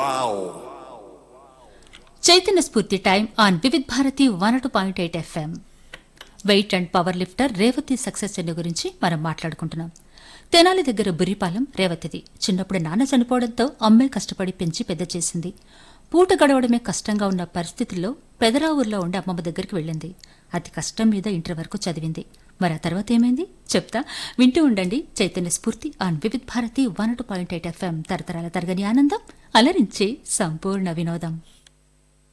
wow. Chaitanya Sphoorthi time on Vividh Bharati one two point eight FM weight and power lifter Revathi success journey గురించి మనం మాట్లాడుకుంటున్నాం తెనాలి దగ్గర బుర్రిపాలెం రేవతిది చిన్నప్పుడు నాన్న చనిపోవడంతో అమ్మే కష్టపడి పెంచి పెద్ద చేసింది పూట గడవడమే కష్టంగా ఉన్న పరిస్థితుల్లో పెదరా ఊర్లో ఉండే అమ్మమ్మ దగ్గరికి వెళ్ళింది అతి కష్టం మీద ఇంటర్ వరకు చదివింది మరి ఆ తర్వాత ఏమైంది చెప్తా వింటూ ఉండండి Chaitanya Sphoorthi on Vividh Bharati one two point eight FM తరతరాల తరగని ఆనందం అలరించే సంపూర్ణ వినోదం